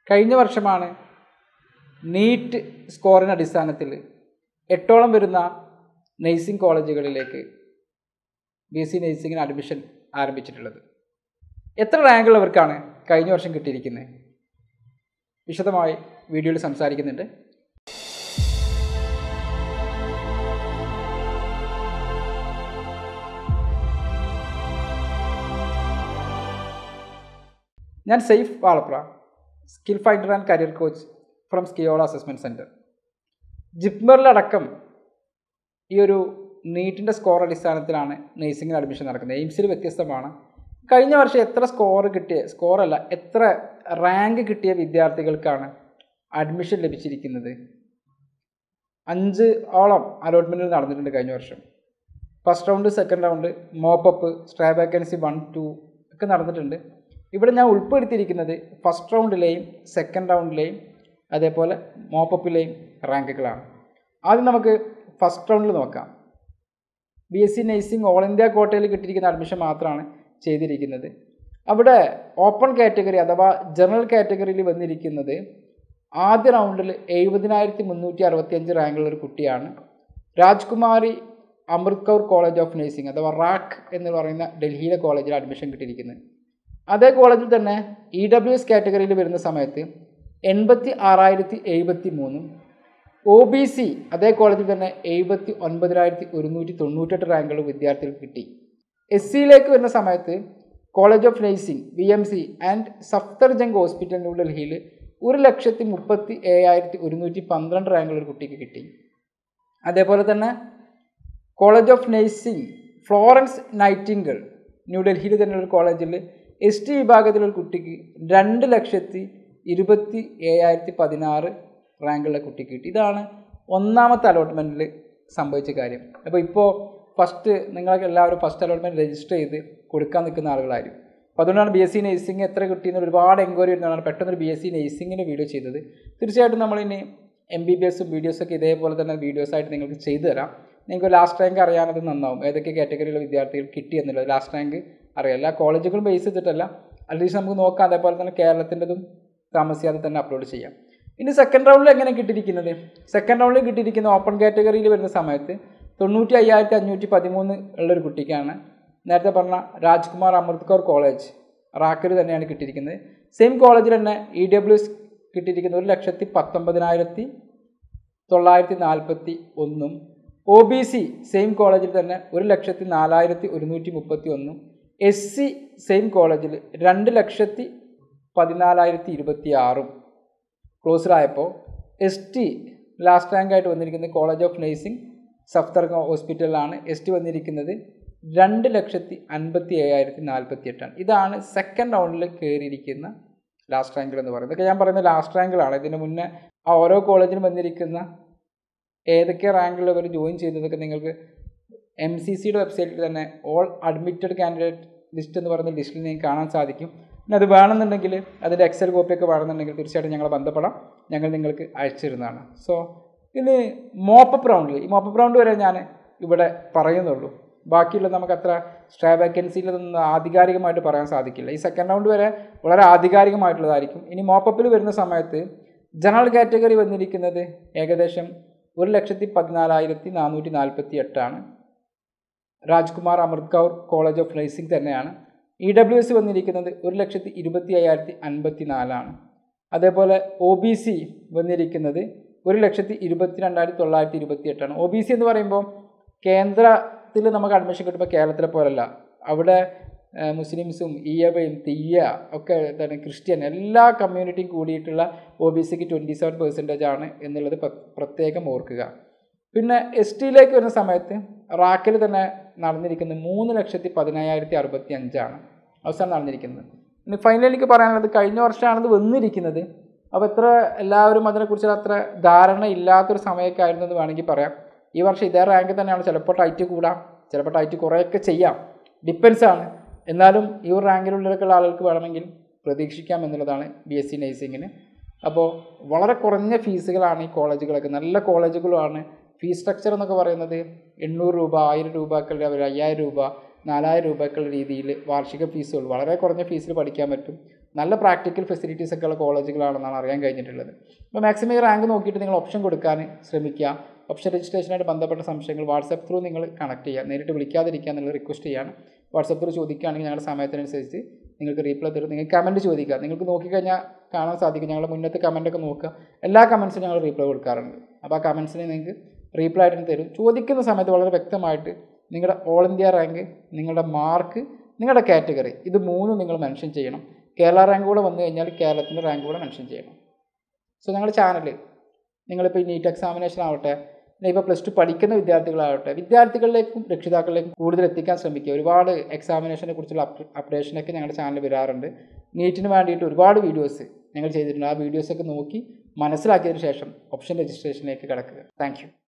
കഴിഞ്ഞ വർഷമാണ് നീറ്റ് സ്കോറിന് അടിസ്ഥാനത്തിൽ എട്ടോളം വരുന്ന നഴ്സിംഗ് കോളേജുകളിലേക്ക് ബി എസ് സി നഴ്സിംഗിന് അഡ്മിഷൻ ആരംഭിച്ചിട്ടുള്ളത് എത്ര റാങ്കുള്ളവർക്കാണ് കഴിഞ്ഞ വർഷം കിട്ടിയിരിക്കുന്നത് വിശദമായി വീഡിയോയിൽ സംസാരിക്കുന്നുണ്ട് ഞാൻ Saif Valapra skill finder and career coach from സ്കിയോള അസസ്മെൻറ്റ് സെൻറ്റർ ജിപ്മറിലടക്കം ഈ ഒരു നീറ്റിൻ്റെ സ്കോർ അടിസ്ഥാനത്തിലാണ് നേഴ്സിംഗിന് അഡ്മിഷൻ നടക്കുന്നത് എയിംസിൽ വ്യത്യസ്തമാണ് കഴിഞ്ഞ വർഷം എത്ര സ്കോർ കിട്ടിയ സ്കോറല്ല എത്ര റാങ്ക് കിട്ടിയ വിദ്യാർത്ഥികൾക്കാണ് അഡ്മിഷൻ ലഭിച്ചിരിക്കുന്നത് അഞ്ച് ഓളം അലോട്ട്മെൻറ്റുകൾ നടന്നിട്ടുണ്ട് കഴിഞ്ഞ വർഷം first round second round mop up stray vacancy one two ഒക്കെ നടന്നിട്ടുണ്ട് ഇവിടെ ഞാൻ ഉൾപ്പെടുത്തിയിരിക്കുന്നത് ഫസ്റ്റ് റൗണ്ടിലെയും സെക്കൻഡ് റൗണ്ടിലെയും അതേപോലെ മോപ്പപ്പിലെയും റാങ്കുകളാണ് ആദ്യം നമുക്ക് ഫസ്റ്റ് റൗണ്ടിൽ നോക്കാം B S C nursing all India കോട്ടയിൽ കിട്ടിയിരിക്കുന്ന അഡ്മിഷൻ മാത്രമാണ് ചെയ്തിരിക്കുന്നത് അവിടെ ഓപ്പൺ കാറ്റഗറി അഥവാ ജനറൽ കാറ്റഗറിയിൽ വന്നിരിക്കുന്നത് ആദ്യ റൗണ്ടിൽ എഴുപതിനായിരത്തി മുന്നൂറ്റി അറുപത്തി അഞ്ച് റാങ്കുള്ള ഒരു കുട്ടിയാണ് Rajkumari Amrit Kaur college of nursing അഥവാ റാക്ക് എന്ന് പറയുന്ന ഡൽഹിയിലെ കോളേജിൽ അഡ്മിഷൻ കിട്ടിയിരിക്കുന്നത് അതേ കോളേജിൽ തന്നെ ഇ ഡബ്ല്യു എസ് കാറ്റഗറിയിൽ വരുന്ന സമയത്ത് എൺപത്തി ആറായിരത്തി എഴുപത്തി മൂന്നും ഒ ബി സി അതേ കോളേജിൽ തന്നെ എഴുപത്തി ഒൻപതിനായിരത്തി ഒരുന്നൂറ്റി തൊണ്ണൂറ്റെട്ട് റാങ്കുകൾ വിദ്യാർത്ഥികൾക്ക് കിട്ടി എസ് സിയിലേക്ക് വരുന്ന സമയത്ത് college of nursing V M C and Safdarjung hospital ന്യൂഡൽഹിയിൽ ഒരു ലക്ഷത്തി മുപ്പത്തി ഏഴായിരത്തി ഒരുന്നൂറ്റി പന്ത്രണ്ട് റാങ്കുകൾ ഒരു കുട്ടിക്ക് കിട്ടി അതേപോലെ തന്നെ college of nursing Florence Nightingale ന്യൂഡൽഹിയിൽ തന്നെ ഒരു കോളേജിൽ എസ് ടി വിഭാഗത്തിലൊരു കുട്ടിക്ക് രണ്ട് ലക്ഷത്തി ഇരുപത്തി ഏഴായിരത്തി പതിനാറ് റാങ്കുള്ള കുട്ടിക്ക് കിട്ടി ഇതാണ് ഒന്നാമത്തെ അലോട്ട്മെൻറ്റിൽ സംഭവിച്ച കാര്യം അപ്പോൾ ഇപ്പോൾ ഫസ്റ്റ് നിങ്ങൾക്ക് എല്ലാവരും ഫസ്റ്റ് അലോട്ട്മെൻറ്റ് രജിസ്റ്റർ ചെയ്ത് കൊടുക്കാൻ നിൽക്കുന്ന ആളുകളായിരിക്കും അപ്പോൾ അതുകൊണ്ടാണ് ബി എസ് സി നഴ്സിംഗ് എത്ര കിട്ടിയെന്ന് ഒരുപാട് എൻക്വയറി വരുന്നതാണ് പെട്ടെന്നൊരു ബി എസ് സി നഴ്സിങ്ങിൻ്റെ വീഡിയോ ചെയ്തത് തീർച്ചയായിട്ടും നമ്മളിനി എം ബി ബി എസും വീഡിയോസൊക്കെ ഇതേപോലെ തന്നെ വീഡിയോസായിട്ട് നിങ്ങൾക്ക് ചെയ്തു തരാം നിങ്ങൾക്ക് ലാസ്റ്റ് റാങ്ക് അറിയാനത് നന്നാവും ഏതൊക്കെ കാറ്റഗറിയിലുള്ള വിദ്യാർത്ഥികൾ കിട്ടി എന്നുള്ളത് ലാസ്റ്റ് റാങ്ക് അറിയാം എല്ലാ കോളേജുകളും ബേസ് ചെയ്തിട്ടല്ല അറ്റ്ലീസ്റ്റ് നമുക്ക് നോക്കാം അതേപോലെ തന്നെ കേരളത്തിൻ്റെതും താമസിയാതെ തന്നെ അപ്ലോഡ് ചെയ്യാം ഇനി സെക്കൻഡ് റൗണ്ടിൽ എങ്ങനെ കിട്ടിയിരിക്കുന്നത് സെക്കൻഡ് റൗണ്ടിൽ കിട്ടിയിരിക്കുന്ന ഓപ്പൺ കാറ്റഗറിയിൽ വരുന്ന സമയത്ത് തൊണ്ണൂറ്റി അയ്യായിരത്തി അഞ്ഞൂറ്റി പതിമൂന്ന് ഉള്ളൊരു കുട്ടിക്കാണ് നേരത്തെ പറഞ്ഞ രാജ്കുമാർ അമൃത് കൗർ കോളേജ് റാക്കർ തന്നെയാണ് കിട്ടിയിരിക്കുന്നത് സെയിം കോളേജിൽ തന്നെ ഇ ഡബ്ല്യു എസ് കിട്ടിയിരിക്കുന്ന ഒരു ലക്ഷത്തി പത്തൊമ്പതിനായിരത്തി തൊള്ളായിരത്തി നാൽപ്പത്തി ഒന്നും ഒ ബി സി സെയിം കോളേജിൽ തന്നെ ഒരു ലക്ഷത്തി നാലായിരത്തി ഒരുന്നൂറ്റി മുപ്പത്തി ഒന്നും എസ് സി സെയിം കോളേജിൽ രണ്ട് ലക്ഷത്തി പതിനാലായിരത്തി ഇരുപത്തി ആറും ക്ലോസ്ഡായപ്പോൾ എസ് ടി ലാസ്റ്റ് റാങ്ക് ആയിട്ട് വന്നിരിക്കുന്നത് കോളേജ് ഓഫ് നഴ്സിംഗ് സഫ്തർഗ ഹോസ്പിറ്റലിലാണ് എസ് ടി വന്നിരിക്കുന്നത് രണ്ട് ലക്ഷത്തി അൻപത്തി ഏഴായിരത്തി നാൽപ്പത്തി എട്ടാണ് ഇതാണ് സെക്കൻഡ് റൗണ്ടിൽ കയറിയിരിക്കുന്ന ലാസ്റ്റ് റാങ്കിൽ എന്ന് പറയുന്നത് ഇതൊക്കെ ഞാൻ പറയുന്നത് ലാസ്റ്റ് റാങ്കിലാണ് ഇതിന് മുന്നേ ആ ഓരോ കോളേജിലും വന്നിരിക്കുന്ന ഏതൊക്കെ റാങ്കിൽ അവർ ജോയിൻ ചെയ്തതൊക്കെ നിങ്ങൾക്ക് എം സി സിയുടെ വെബ്സൈറ്റിൽ തന്നെ ഓൾ അഡ്മിറ്റഡ് കാൻഡിഡേറ്റ് ലിസ്റ്റ് എന്ന് പറയുന്ന ലിസ്റ്റിൽ നിങ്ങൾക്ക് കാണാൻ സാധിക്കും പിന്നെ അത് വേണമെന്നുണ്ടെങ്കിൽ അതിൻ്റെ എക്സൽ കോപ്പിയൊക്കെ വേണമെന്നുണ്ടെങ്കിൽ തീർച്ചയായിട്ടും ഞങ്ങളെ ബന്ധപ്പെടാം ഞങ്ങൾ നിങ്ങൾക്ക് അയച്ചു തരുന്നതാണ് സോ ഇനി മോപ്പപ്പ് റൗണ്ടിൽ ഈ മോപ്പപ്പ് റൗണ്ട് വരെ ഞാൻ ഇവിടെ പറയുന്നുള്ളൂ ബാക്കിയുള്ള നമുക്ക് അത്ര സ്ട്രാ വേക്കൻസിയിലതൊന്നും ആധികാരികമായിട്ട് പറയാൻ സാധിക്കില്ല ഈ സെക്കൻഡ് റൗണ്ട് വരെ വളരെ ആധികാരികമായിട്ടുള്ളതായിരിക്കും ഇനി മോപ്പപ്പിൽ വരുന്ന സമയത്ത് ജനറൽ കാറ്റഗറി വന്നിരിക്കുന്നത് ഏകദേശം ഒരു ലക്ഷത്തി പതിനാലായിരത്തി നാനൂറ്റി നാൽപ്പത്തി എട്ടാണ് Rajkumar Amrit Kaur college of nursing തന്നെയാണ് ഇ ഡബ്ല്യു എസ് വന്നിരിക്കുന്നത് ഒരു ലക്ഷത്തി ഇരുപത്തി അയ്യായിരത്തി അൻപത്തി നാലാണ് അതേപോലെ ഒ ബി സി വന്നിരിക്കുന്നത് ഒരു ലക്ഷത്തി ഇരുപത്തി രണ്ടായിരത്തി തൊള്ളായിരത്തി ഇരുപത്തി എട്ടാണ് ഒ ബി സി എന്ന് പറയുമ്പോൾ കേന്ദ്രത്തിൽ നമുക്ക് അഡ്മിഷൻ കിട്ടുമ്പോൾ കേരളത്തിലെ പോലല്ല അവിടെ മുസ്ലിംസും ഈയവയും തീയ ഒക്കെ എന്താണ് ക്രിസ്ത്യൻ എല്ലാ കമ്മ്യൂണിറ്റിയും കൂടിയിട്ടുള്ള ഒ ബി സിക്ക് ട്വൻറ്റി സെവൻ പെർസെൻറ്റേജ് ആണ് എന്നുള്ളത് പ്രത്യേകം ഓർക്കുക പിന്നെ എസ് ടിയിലേക്ക് വരുന്ന സമയത്ത് റാക്കിൽ തന്നെ നടന്നിരിക്കുന്നത് മൂന്ന് ലക്ഷത്തി പതിനയ്യായിരത്തി അറുപത്തി അഞ്ചാണ് അവസാനം നടന്നിരിക്കുന്നത് ഇനി ഫൈനലി എനിക്ക് പറയാനുള്ളത് കഴിഞ്ഞ വർഷമാണിത് വന്നിരിക്കുന്നത് അപ്പോൾ എത്ര എല്ലാവരും അതിനെക്കുറിച്ച് അത്ര ധാരണ ഇല്ലാത്തൊരു സമയമൊക്കെ ആയിരുന്നു എന്ന് വേണമെങ്കിൽ പറയാം ഈ വർഷം ഇതേ റാങ്ക് തന്നെയാണ് ചിലപ്പോൾ ടൈറ്റ് കൂടാം ചിലപ്പോൾ ടൈറ്റ് കുറേയൊക്കെ ചെയ്യാം ഡിപ്പെൻസ് ആണ് എന്നാലും ഈ ഒരു റാങ്കിലുള്ളിലൊക്കെയുള്ള ആളുകൾക്ക് വേണമെങ്കിൽ പ്രതീക്ഷിക്കാം എന്നുള്ളതാണ് ബി എസ് സി നഴ്സിങ്ങിന് അപ്പോൾ വളരെ കുറഞ്ഞ ഫീസുകളാണ് ഈ കോളേജുകളൊക്കെ നല്ല കോളേജുകളുമാണ് ഫീസ് സ്ട്രക്ചർ എന്നൊക്കെ പറയുന്നത് എണ്ണൂറ് രൂപ ആയിരം രൂപക്കുള്ള ഒരു അയ്യായിരം രൂപ നാലായിരം രൂപക്കുള്ള രീതിയിൽ വാർഷിക ഫീസുകൾ വളരെ കുറഞ്ഞ ഫീസിൽ പഠിക്കാൻ പറ്റും നല്ല പ്രാക്ടിക്കൽ ഫെസിലിറ്റീസ് ഒക്കെ ഉള്ള കോളേജുകളാണെന്നാണ് അറിയാൻ കഴിഞ്ഞിട്ടുള്ളത് അപ്പോൾ മാക്സിമം ഈ റാങ്ക് നോക്കിയിട്ട് നിങ്ങൾ ഓപ്ഷൻ കൊടുക്കാൻ ശ്രമിക്കുക ഓപ്ഷൻ രജിസ്ട്രേഷനായിട്ട് ബന്ധപ്പെട്ട സംശയങ്ങൾ വാട്സപ്പ് ത്രൂ നിങ്ങൾ കണക്ട് ചെയ്യുക നേരിട്ട് വിളിക്കാതിരിക്കുക എന്നുള്ള റിക്വസ്റ്റ് ചെയ്യാണ് വാട്സപ്പ് ത്രൂ ചോദിക്കുകയാണെങ്കിൽ ഞങ്ങളുടെ സമയത്തിനനുസരിച്ച് നിങ്ങൾക്ക് റീപ്ലൈ തരും നിങ്ങൾക്ക് കമൻറ്റ് ചോദിക്കുക നിങ്ങൾക്ക് നോക്കിക്കഴിഞ്ഞാൽ കാണാൻ സാധിക്കും ഞങ്ങളുടെ മുന്നത്തെ കമൻറ്റൊക്കെ നോക്കുക എല്ലാ കമൻസിനും ഞങ്ങൾ റീപ്ലൈ കൊടുക്കാറുണ്ട് അപ്പോൾ ആ കമൻസിന് നിങ്ങൾക്ക് റീപ്ലൈ ആയിട്ട് തരും ചോദിക്കുന്ന സമയത്ത് വളരെ വ്യക്തമായിട്ട് നിങ്ങളുടെ ഓൾ ഇന്ത്യ റാങ്ക് നിങ്ങളുടെ മാർക്ക് നിങ്ങളുടെ കാറ്റഗറി ഇത് മൂന്നും നിങ്ങൾ മെൻഷൻ ചെയ്യണം കേരള റാങ്ക് കൂടെ വന്നു കഴിഞ്ഞാൽ കേരളത്തിൻ്റെ റാങ്ക് കൂടെ മെൻഷൻ ചെയ്യണം സോ ഞങ്ങളുടെ ചാനൽ നിങ്ങളിപ്പോൾ ഈ നീറ്റ് എക്സാമിനേഷൻ ആവട്ടെ ഇപ്പോൾ പ്ലസ് ടു പഠിക്കുന്ന വിദ്യാർത്ഥികളാവട്ടെ വിദ്യാർത്ഥികളിലേക്കും രക്ഷിതാക്കളിലേക്കും കൂടുതൽ എത്തിക്കാൻ ശ്രമിക്കുക ഒരുപാട് എക്സാമിനേഷനെ കുറിച്ചുള്ള അപ്ഡേഷനൊക്കെ ഞങ്ങളുടെ ചാനൽ വരാറുണ്ട് നീറ്റിന് വേണ്ടിയിട്ട് ഒരുപാട് വീഡിയോസ് ഞങ്ങൾ ചെയ്തിട്ടുണ്ട് ആ വീഡിയോസൊക്കെ നോക്കി മനസ്സിലാക്കിയതിന് ശേഷം ഓപ്ഷൻ രജിസ്ട്രേഷനിലേക്ക് കിടക്കുക താങ്ക്